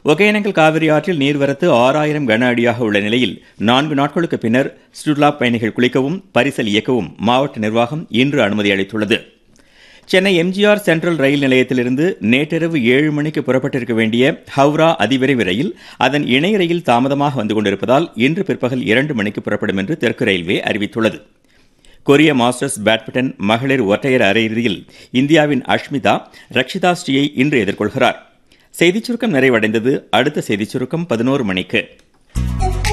ஒகேனக்கல் காவிரி ஆற்றில் நீர்வரத்து ஆறாயிரம் கன அடியாக உள்ள நிலையில் நான்கு நாட்களுக்கு பின்னர் சுற்றுலா பயணிகள் குளிக்கவும் பரிசல் இயக்கவும் மாவட்ட நிர்வாகம் இன்று அனுமதி அளித்துள்ளது சென்னை எம்ஜிஆர் சென்ட்ரல் ரயில் நிலையத்திலிருந்து நேற்றிரவு ஏழு மணிக்கு புறப்பட்டிருக்க வேண்டிய ஹவுரா அதிவிரைவு ரயில் அதன் இணை ரயில் தாமதமாக வந்து கொண்டிருப்பதால் இன்று பிற்பகல் இரண்டு மணிக்கு புறப்படும் என்று தெற்கு ரயில்வே அறிவித்துள்ளது கொரிய மாஸ்டர்ஸ் பேட்மிண்டன் மகளிர் ஒற்றையர் அரையிறுதியில் இந்தியாவின் அஷ்மிதா ரக்ஷிதா ஸ்ரீயை இன்று எதிர்கொள்கிறார் செய்திச் சுருக்கம் நிறைவடைந்தது அடுத்த செய்திச் சுருக்கம் பதினோரு மணிக்கு